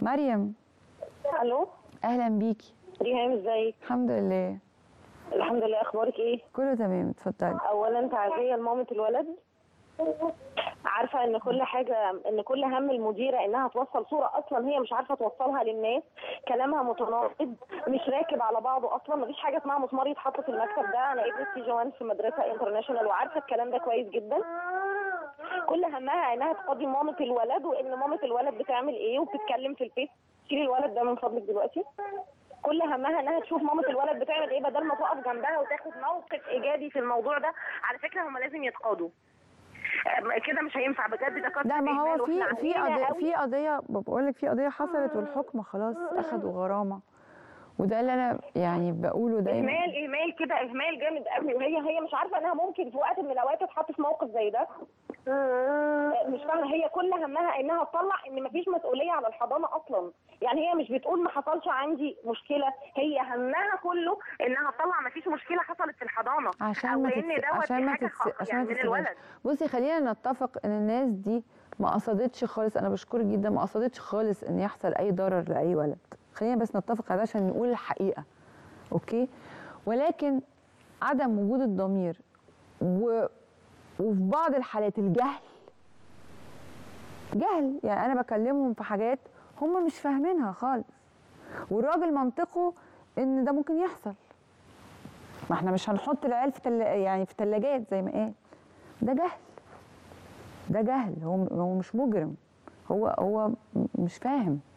مريم الو اهلا بيكي ريهام ازيك الحمد لله الحمد لله اخبارك ايه كله تمام اتفضلي اولا تعزيه لمامه الولد عارفه ان كل حاجه ان كل هم المديره انها توصل صوره اصلا هي مش عارفه توصلها للناس كلامها متناقض مش راكب على بعضه اصلا مفيش حاجه اسمها مسمار يتحط في المكتب ده انا ابني سي جوان في مدرسه انترناشونال وعارفه الكلام ده كويس جدا كل همها انها تقضي مامه الولد وان مامه الولد بتعمل ايه وبتتكلم في الفيس شيلي الولد ده من فضلك دلوقتي كل همها انها تشوف مامه الولد بتعمل ايه بدل ما تقف جنبها وتاخد موقف ايجابي في الموضوع ده على فكره هم لازم يتقاضوا آه، كده مش هينفع بجد ده كتر لا ما إهمال هو في وإحنا في عاملينها قضيه قوي. في قضيه بقول لك في قضيه حصلت والحكم خلاص اخدوا غرامه وده اللي انا يعني بقوله دايما اهمال اهمال كده اهمال جامد قوي وهي هي مش عارفه انها ممكن في وقت من الاوقات تتحط في موقف زي ده آه، مش فاهمه هي كل همها انها تطلع ان مفيش مسؤوليه على الحضانه اصلا يعني هي مش بتقول ما حصلش عندي مشكله هي همها كله انها تطلع مفيش مشكله حصلت في الحضانه عشان أو ما إن تتس... دوت عشان في ما حاجة تتس... خاصة عشان يعني ما من تتسجنش الولد بصي خلينا نتفق ان الناس دي ما قصدتش خالص انا بشكرك جدا ما قصدتش خالص ان يحصل اي ضرر لاي ولد خلينا بس نتفق على ده عشان نقول الحقيقه اوكي ولكن عدم وجود الضمير و... وفي بعض الحالات الجهل جهل يعني انا بكلمهم في حاجات هم مش فاهمينها خالص والراجل منطقه ان ده ممكن يحصل ما احنا مش هنحط العيال في تل... يعني في ثلاجات زي ما قال ده جهل ده جهل هو هو مش مجرم هو هو م- مش فاهم